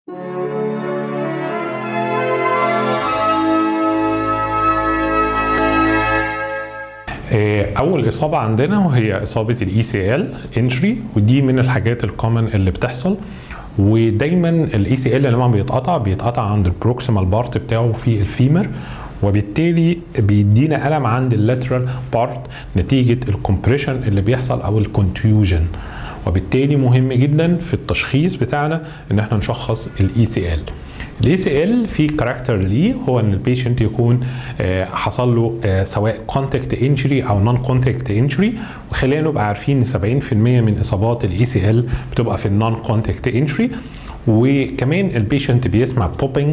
اول اصابه عندنا وهي اصابه الاي سي ال انجري ودي من الحاجات الكومن اللي بتحصل ودايما الاي سي ال لما بيتقطع بيتقطع عند البروكسيمال بارت بتاعه في الفيمر وبالتالي بيدينا الم عند اللاترال بارت نتيجه الكومبريشن اللي بيحصل او الكونتيوجن وبالتالي مهم جدا في التشخيص بتاعنا ان احنا نشخص الاي سي ال الاي سي ال في كاركتر ليه هو ان البيشنت يكون حصل له سواء كونتاكت انجري او نون كونتاكت انجري وخلينا نبقى عارفين ان 70% من اصابات الاي سي ال بتبقى في النون كونتاكت انجري وكمان البيشنت بيسمع بوبينج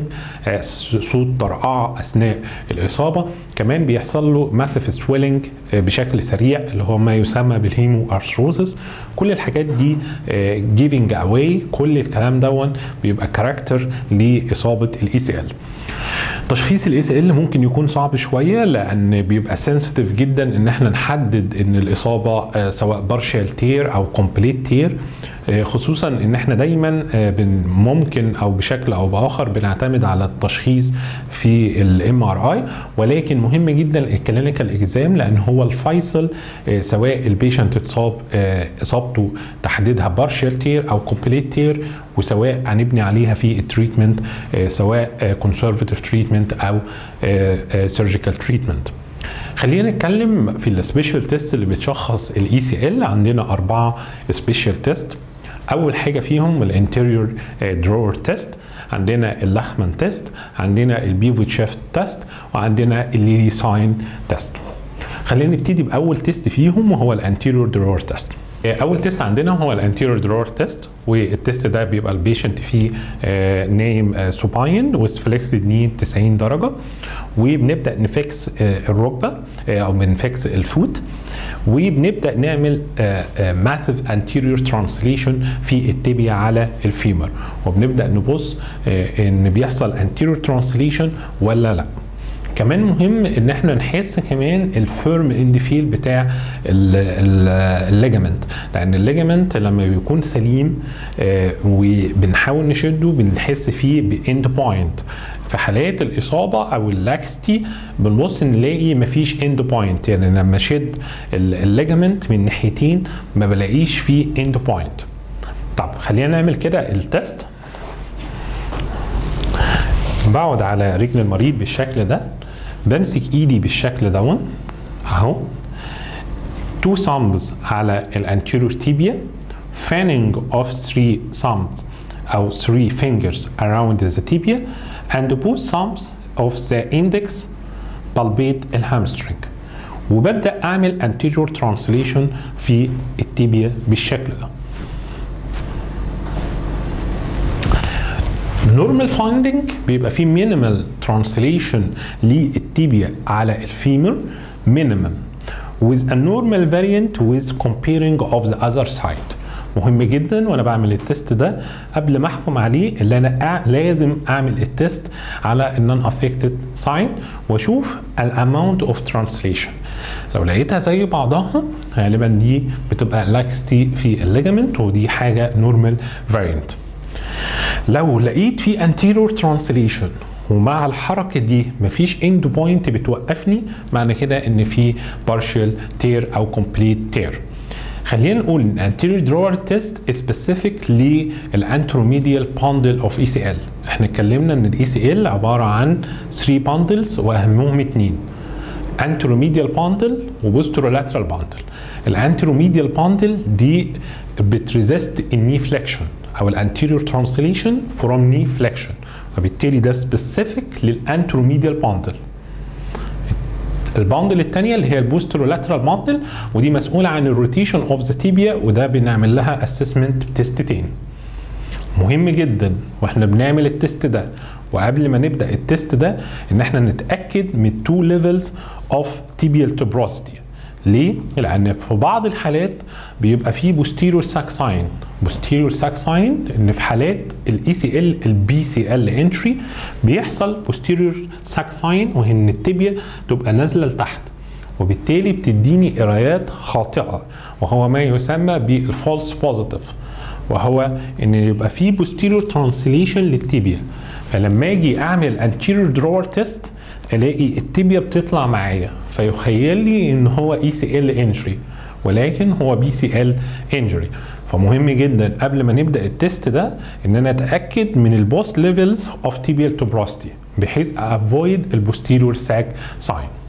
صوت طرقعه اثناء الاصابه كمان بيحصل له ماسيف سويلنج بشكل سريع اللي هو ما يسمى بالهيمو ارثروسس كل الحاجات دي جيفنج اواي كل الكلام دون بيبقى كاركتر لاصابه الاي سي ال تشخيص الاي سي ال ممكن يكون صعب شويه لان بيبقى سنسيتيف جدا ان احنا نحدد ان الاصابه سواء بارشال تير او كومبليت تير خصوصا ان احنا دايما ممكن او بشكل او باخر بنعتمد على التشخيص في الام ار اي ولكن مهم جدا الكلينيكال اكزام لان هو الفيصل سواء البيشنت اتصاب اصابته تحديدها بارشال تير او كومبليت تير وسواء هنبني عليها في التريتمنت سواء كونسرفتيف تريتمنت او سيرجيكال تريتمنت خلينا نتكلم في السبيشال تيست اللي بتشخص الاي سي ال عندنا اربعه سبيشال تيست اول حاجه فيهم الانتيريور درور تيست عندنا اللخمن تيست عندنا البيفوت شيفت تيست وعندنا الليلي ساين تيست خلينا نبتدي باول تيست فيهم وهو الانتيريور درور تيست اول تيست عندنا هو الانتيريور درور تيست والتيست ده بيبقى البيشنت فيه نايم سوباين ويز فليكسد ني 90 درجه وبنبدا نفكس الركبه او بنفكس الفوت وبنبدا نعمل ماسيف انتيريور ترانسليشن في التibia على الفيمر وبنبدا نبص ان بيحصل انتيريور ترانسليشن ولا لا كمان مهم ان احنا نحس كمان الفيرم اند فيل بتاع الليجامنت لان الليجامنت لما بيكون سليم وبنحاول نشده بنحس فيه باند بوينت في حالات الاصابه او اللاكستي بنبص نلاقي مفيش اند بوينت يعني لما اشد الليجامنت من ناحيتين ما بلاقيش فيه اند بوينت طب خلينا نعمل كده التست بقعد على رجل المريض بالشكل ده بمسك ايدي بالشكل دون اهو تو thumbs على الانتيريور تيبيا fanning of three thumbs او three fingers around the tibia and both thumbs of the index palpate الهامسترنج وببدا اعمل anterior translation في التيبيا بالشكل ده نورمال فايندنج بيبقى فيه مينيمال ترانسليشن للتيبيا على الفيمر مينيمم with a normal variant with comparing of the other side مهم جدا وانا بعمل التست ده قبل ما احكم عليه اللي انا لازم اعمل التست على النون افكتد سايد واشوف الاماونت اوف ترانسليشن لو لقيتها زي بعضها غالبا دي بتبقى لاكستي في الليجامنت ودي حاجه نورمال فاريانت لو لقيت في anterior translation ومع الحركه دي مفيش اند بوينت بتوقفني معنى كده ان في partial tear او complete tear خلينا نقول ان anterior drawer test specific للانتروميديال bundle of ECL احنا اتكلمنا ان الاي سي ال عباره عن 3 bundles واهمهم اتنين anteromedial bundle وبوسترولاترال bundle الانتروميديال bundle دي بتريزست الني فليكشن او الانتيريور ترانسليشن فروم ني فليكشن وبالتالي ده سبيسيفيك للانتروميديال باندل الباندل الثانيه اللي هي البوسترولاترال باندل ودي مسؤوله عن الروتيشن اوف ذا تيبيا وده بنعمل لها اسسمنت بتستين مهم جدا واحنا بنعمل التست ده وقبل ما نبدا التست ده ان احنا نتاكد من التو ليفلز اوف تيبيال tuberosity ليه؟ لأن في بعض الحالات بيبقى فيه بوستيريور ساك ساين بوستيريور ساك ساين ان في حالات الاي سي ال البي سي ال انتري بيحصل بوستيريور ساك ساين وان التibia تبقى نازله لتحت وبالتالي بتديني قرايات خاطئه وهو ما يسمى بالفولس بوزيتيف وهو ان يبقى في posterior translation للتيبيا فلما اجي اعمل anterior drawer test الاقي التيبيا بتطلع معايا فيخيل لي ان هو اي سي ال انجري ولكن هو بي سي ال انجري فمهم جدا قبل ما نبدا التست ده ان انا اتاكد من البوست ليفلز اوف تيبيال توبروستي بحيث افويد البوستيريور ساك ساين